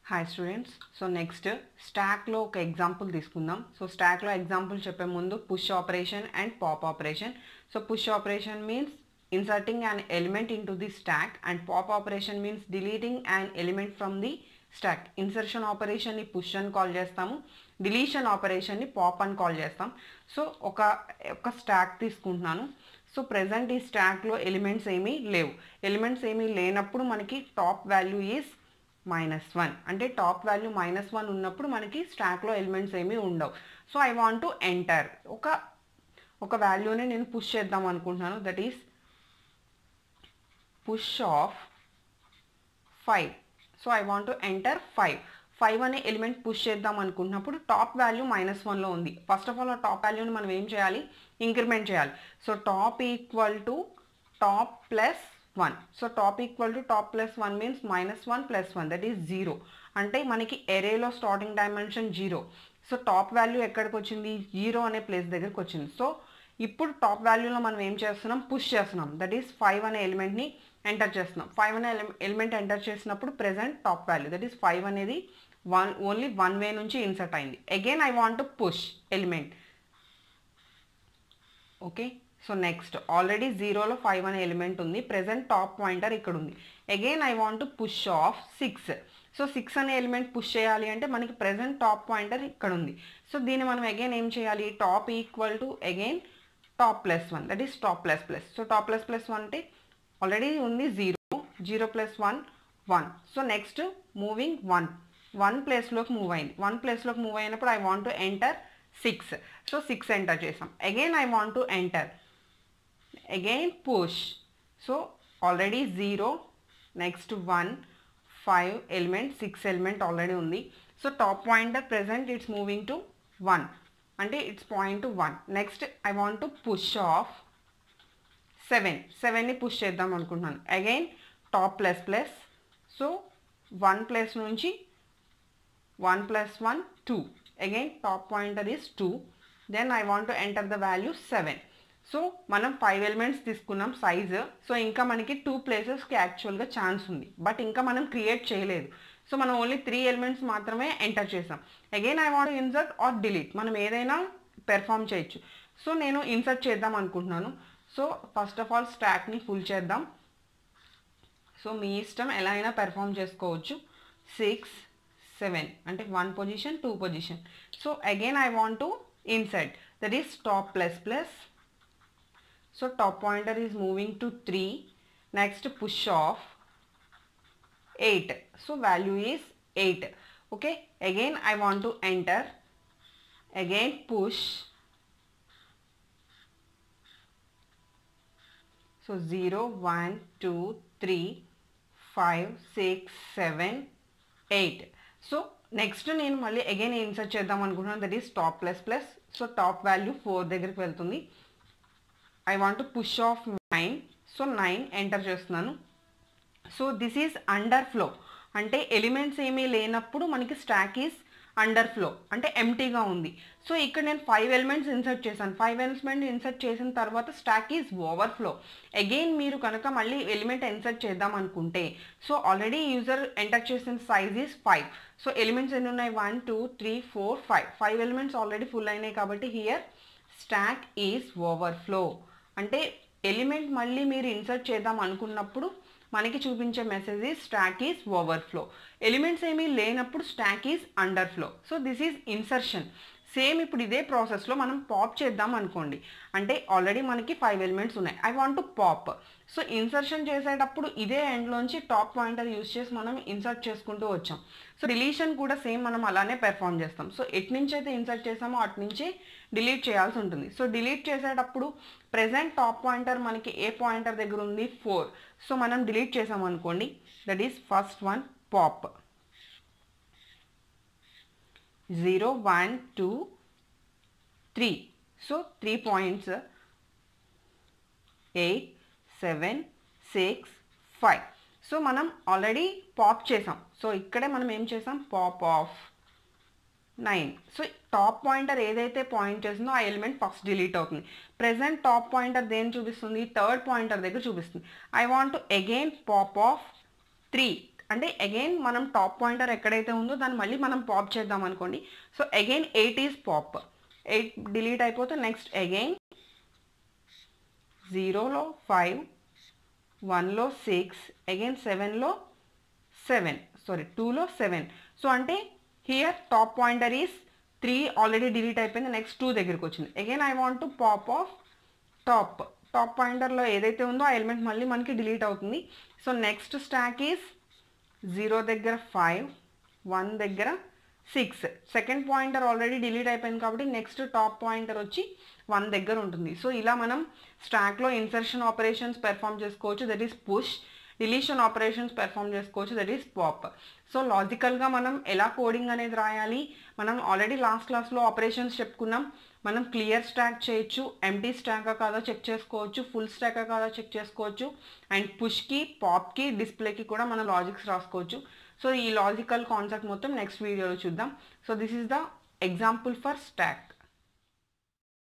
hi students so next స్టాక్లో ఒక example తీసుకుందాం సో స్టాక్లో ఎగ్జాంపుల్ చెప్పే ముందు push operation and pop operation so push operation means inserting an element into the stack and pop operation means deleting an element from the stack insertion ఆపరేషన్ని push అని call చేస్తాము deletion ఆపరేషన్ని pop అని call చేస్తాం so ఒక ఒక stock తీసుకుంటున్నాను so present ఈ స్టాక్లో ఎలిమెంట్స్ ఏమీ లేవు ఎలిమెంట్స్ ఏమీ లేనప్పుడు మనకి top value is minus one అంటే టాప్ వాల్యూ మైనస్ వన్ ఉన్నప్పుడు మనకి స్టాక్లో ఎలిమెంట్స్ ఏమీ ఉండవు so I want to enter ఒక ఒక వాల్యూని నేను పుష్ చేద్దాం అనుకుంటున్నాను that is push of five so I want to enter five five అనే ఎలిమెంట్ పుష్ చేద్దాం అనుకుంటున్నప్పుడు టాప్ వాల్యూ మైనస్ వన్లో ఉంది ఫస్ట్ ఆఫ్ ఆల్ ఆ టాప్ వాల్యూని మనం ఏం చేయాలి ఇంక్రిమెంట్ చేయాలి so top equal to top plus one so top equal to top plus one means minus one plus one that is zero అంటే మనకి ఎరేలో starting dimension zero so top value ఎక్కడికి వచ్చింది జీరో అనే ప్లేస్ దగ్గరికి వచ్చింది so ఇప్పుడు top వాల్యూలో మనం ఏం చేస్తున్నాం పుష్ చేస్తున్నాం దట్ ఈస్ ఫైవ్ అనే ఎలిమెంట్ని ఎంటర్ చేస్తున్నాం ఫైవ్ అనే ఎలిమెంట్ ఎంటర్ చేసినప్పుడు present top value that is five అనేది వన్ ఓన్లీ వన్ వే నుంచి ఇన్సర్ట్ అయింది again I want to push element okay so next already జీరోలో ఫైవ్ అనే ఎలిమెంట్ ఉంది ప్రెసెంట్ టాప్ పాయింటర్ ఇక్కడ ఉంది again I want to push of six so six అనే element push చేయాలి అంటే మనకి ప్రెసెంట్ టాప్ పాయింటర్ ఇక్కడ ఉంది సో దీన్ని మనం అగైన్ ఏం చేయాలి top equal to again top plus one that is top plus plus so top plus plus one అంటే ఆల్రెడీ ఉంది zero zero plus one one so next moving one one ప్లేస్లోకి move అయింది one ప్లేస్లోకి move అయినప్పుడు I want to enter six so six enter చేసాం again I want to enter again push so already zero next one five element six element already ఉంది so top pointer present it's moving to one అంటే it's point to one next I want to push of seven సెవెన్ని push చేద్దాం అనుకుంటున్నాను again top plus plus so one plus నుంచి one plus one two again top pointer is two then I want to enter the value seven so మనం five elements తీసుకున్నాం size so ఇంకా మనకి two ప్లేసెస్కి యాక్చువల్గా chance ఉంది but ఇంకా మనం క్రియేట్ చేయలేదు సో మనం ఓన్లీ త్రీ ఎలిమెంట్స్ మాత్రమే ఎంటర్ చేసాం again I want insert or delete మనం ఏదైనా పెర్ఫామ్ చేయొచ్చు సో నేను ఇన్సర్ట్ చేద్దాం అనుకుంటున్నాను సో ఫస్ట్ ఆఫ్ ఆల్ స్టాక్ని ఫుల్ చేద్దాం సో మీ ఇష్టం ఎలా అయినా పెర్ఫామ్ చేసుకోవచ్చు సిక్స్ సెవెన్ అంటే one position two position so again I want to insert that is top plus plus so top pointer is moving to 3 next push off 8 so value is 8 okay again I want to enter again push so 0 1 2 3 5 6 7 8 so next నేను మళ్ళీ again insert చేద్దాం అనుకుంటున్నాను that is top plus plus so top value four దగ్గరికి వెళ్తుంది I want push of nine so nine enter చేస్తున్నాను so this is underflow అంటే ఎలిమెంట్స్ ఏమీ లేనప్పుడు మనకి స్టాక్ ఈజ్ అండర్ ఫ్లో అంటే ఎంటీగా ఉంది సో ఇక్కడ నేను ఫైవ్ ఎలిమెంట్స్ ఇన్సర్ట్ చేశాను ఫైవ్ ఎలిమెంట్ ఇన్సర్ట్ చేసిన తర్వాత stack is overflow again మీరు కనుక మళ్ళీ ఎలిమెంట్ ఇన్సర్ట్ చేద్దాం అనుకుంటే సో ఆల్రెడీ యూజర్ ఎంటర్ చేసిన size is five so elements ఎన్ని ఉన్నాయి one two three four five five elements already full అయినాయి కాబట్టి here stack is overflow అంటే ఎలిమెంట్ మళ్ళీ మీరు ఇన్సర్ట్ చేద్దాం అనుకున్నప్పుడు మనకి చూపించే message is stack is overflow elements ఏమీ లేనప్పుడు stock is underflow so this is insertion same ఇప్పుడు ఇదే ప్రాసెస్లో మనం పాప్ చేద్దాం అనుకోండి అంటే ఆల్రెడీ మనకి ఫైవ్ ఎలిమెంట్స్ ఉన్నాయి I want to pop so insertion చేసేటప్పుడు ఇదే ఎండ్లోంచి టాప్ పాయింటర్ యూస్ చేసి మనం ఇన్సర్ట్ చేసుకుంటూ వచ్చాం సో డిలీషన్ కూడా సేమ్ మనం అలానే పెర్ఫామ్ చేస్తాం సో ఎటు నుంచి అయితే ఇన్సర్ట్ చేసామో అటు నుంచి డిలీట్ చేయాల్సి ఉంటుంది సో డిలీట్ చేసేటప్పుడు ప్రెసెంట్ టాప్ పాయింటర్ మనకి ఏ పాయింటర్ దగ్గర ఉంది ఫోర్ సో మనం డిలీట్ చేసాం అనుకోండి that is first one pop zero one two three so three points eight seven six five so మనం ఆల్రెడీ పాప్ చేసాం సో ఇక్కడే మనం ఏం చేసాం pop of nine so top pointer ఏదైతే పాయింట్ చేసిందో ఆ ఎలిమెంట్ ఫస్ట్ డిలీట్ అవుతుంది ప్రెసెంట్ టాప్ పాయింటర్ దేని చూపిస్తుంది థర్డ్ పాయింటర్ దగ్గర చూపిస్తుంది I want to again pop of three అంటే అగైన్ మనం టాప్ పాయింటర్ ఎక్కడైతే ఉందో దాన్ని మళ్ళీ మనం పాప్ చేద్దాం అనుకోండి so again eight is pop eight delete అయిపోతే నెక్స్ట్ అగైన్ జీరోలో ఫైవ్ వన్లో సిక్స్ అగైన్ సెవెన్లో సెవెన్ సారీ టూలో సెవెన్ సో అంటే here top pointer is three already delete అయిపోయింది నెక్స్ట్ టూ దగ్గరికి వచ్చింది again I want to pop off top top పాయింటర్లో ఏదైతే ఉందో ఆ ఎలిమెంట్ మళ్ళీ మనకి డిలీట్ అవుతుంది so next stack is zero దగ్గర ఫైవ్ వన్ దగ్గర six second pointer already delete అయిపోయింది కాబట్టి నెక్స్ట్ టాప్ పాయింటర్ వచ్చి వన్ దగ్గర ఉంటుంది సో ఇలా మనం స్టాక్లో ఇన్సర్షన్ ఆపరేషన్స్ పెర్ఫామ్ చేసుకోవచ్చు that is push deletion operations perform చేసుకోవచ్చు దట్ ఈస్ పాప్ సో లాజికల్గా మనం ఎలా కోడింగ్ అనేది రాయాలి మనం ఆల్రెడీ లాస్ట్ క్లాస్లో ఆపరేషన్స్ చెప్పుకున్నాం మనం క్లియర్ స్టాక్ చేయొచ్చు ఎంటీ స్టాకా కాదో చెక్ చేసుకోవచ్చు ఫుల్ స్టాకా కాదో చెక్ చేసుకోవచ్చు అండ్ పుష్కి పాప్కి డిస్ప్లేకి కూడా మనం లాజిక్స్ రాసుకోవచ్చు సో ఈ లాజికల్ కాన్సెప్ట్ మొత్తం నెక్స్ట్ వీడియోలో చూద్దాం so this is the example for stock